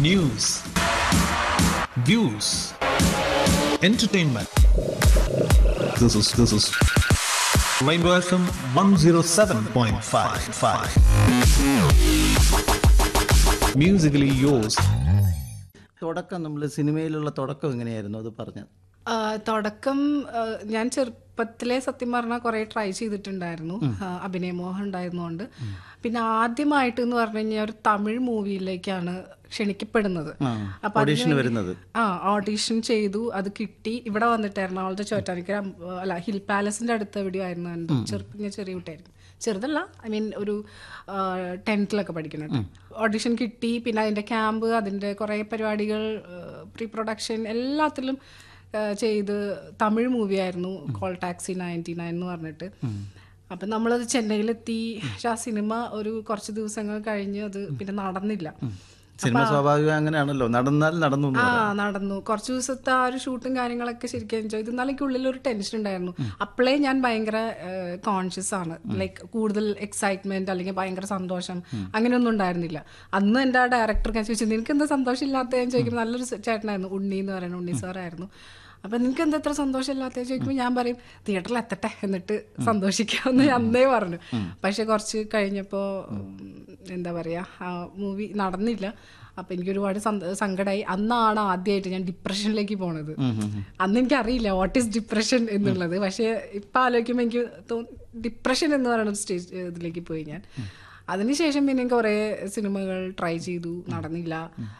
news, views, entertainment. This is this is Rainbow FM 107.55. Musically yours. തുടക്കം നമ്മൾ സിനിമയിലുള്ള തുടക്കം എങ്ങനെയായിരുന്നു അത് പറഞ്ഞത് ആ, തുടക്കം ആ, ഞാൻ ചെറുപ്പത്തിലെ സത്യം പറഞ്ഞാൽ കുറെ ട്രൈ ചെയ്തിട്ടുണ്ടായിരുന്നു ആ, അഭിനയമോഹം ഉണ്ടായിരുന്നുകൊണ്ട് പിന്നെ ആദ്യമായിട്ട് എന്ന് പറഞ്ഞു കഴിഞ്ഞാൽ ഒരു തമിഴ് മൂവിയിലേക്കാണ് ക്ഷണിക്കപ്പെടുന്നത് അപ്പൊ അതിന് ഓഡീഷന് വേണ്ടി- വരുന്നത് ആ ഓഡീഷൻ ചെയ്തു അത് കിട്ടി ഇവിടെ വന്നിട്ട് എറണാകുളത്തെ ചോറ്റാനിക്കര അമ്പ- അല്ല ഹിൽ പാലസിന്റെ അടുത്ത് എവിടെയോ ആയിരുന്നു എൻ്റെ ചെറുപ്പം ഞാൻ ചെറിയ കുട്ടിയായിരുന്നു ചെറുതല്ല ഐ മീൻ ഒരു ടെൻത്തിലൊക്കെ പഠിക്കുന്നുണ്ട് ഓഡിഷൻ കിട്ടി പിന്നെ അതിന്റെ ക്യാമ്പ് അതിന്റെ കുറേ പരിപാടികൾ പ്രീ പ്രൊഡക്ഷൻ എല്ലാത്തിലും ആ, ചെയ്ത് തമിഴ് മൂവിയായിരുന്നു കോൾ ടാക്സി നയൻറ്റി നയൻ എന്ന് പറഞ്ഞിട്ട് അപ്പം നമ്മളത് ചെന്നൈയിലെത്തി പക്ഷെ ആ സിനിമ ഒരു കുറച്ച് ദിവസങ്ങൾ കഴിഞ്ഞ് അത് പിന്നെ നടന്നില്ല സിനിമ സ്വാഭാവികം അങ്ങനെയാണല്ലോ നടന്നാൽ നടന്നു എന്ന് ആ പറയാം. നടന്നു കുറച്ച് ദിവസത്തെ ആ ഒരു ഷൂട്ടും കാര്യങ്ങളൊക്കെ ശരിക്കും എൻജോയ് ചെയ്തു എന്നാലും എനിക്ക് ഉള്ളിൽ ഒരു ടെൻഷൻ ഉണ്ടായിരുന്നു അപ്പോഴേ ഞാൻ ഭയങ്കര കോൺഷ്യസ് ആണ് ലൈക്ക് കൂടുതൽ എക്സൈറ്റ്മെന്റ് അല്ലെങ്കിൽ ഭയങ്കര സന്തോഷം അങ്ങനെയൊന്നും ഉണ്ടായിരുന്നില്ല അന്ന് എൻ്റെ ആ ഡയറക്ടർ ഞാൻ ചോദിച്ചു നിനക്ക് എന്താ സന്തോഷം ഇല്ലാത്ത ഞാൻ ചോദിക്കുമ്പോൾ നല്ലൊരു ചേട്ടനായിരുന്നു ഉണ്ണി എന്ന് പറയുന്നത് ഉണ്ണി സാറായിരുന്നു അപ്പൊ നിനക്ക് എന്താ എത്ര സന്തോഷം ഇല്ലാത്ത ചോദിക്കുമ്പോൾ ഞാൻ പറയും തിയേറ്ററിൽ എത്തട്ടെ എന്നിട്ട് സന്തോഷിക്കാമെന്ന് ഞാൻ അന്നേ പറഞ്ഞു പക്ഷെ കുറച്ച് കഴിഞ്ഞപ്പോ ഉം, എന്താ പറയാ ആ മൂവി നടന്നില്ല അപ്പൊ എനിക്ക് ഒരുപാട് സങ്കടമായി അന്നാണ് ആദ്യമായിട്ട് ഞാൻ ഡിപ്രഷനിലേക്ക് പോണത് അന്ന് എനിക്ക് അറിയില്ല വാട്ട് ഈസ് ഡിപ്രഷൻ എന്നുള്ളത് പക്ഷെ ഇപ്പൊ ആലോചിക്കുമ്പോൾ എനിക്ക് തോന്നി ഡിപ്രഷൻ എന്ന് പറയുന്ന ഒരു സ്റ്റേജ് ഇതിലേക്ക് പോയി ഞാൻ അതിനുശേഷം പിന്നെ കുറേ സിനിമകൾ ട്രൈ ചെയ്തു നടന്നില്ല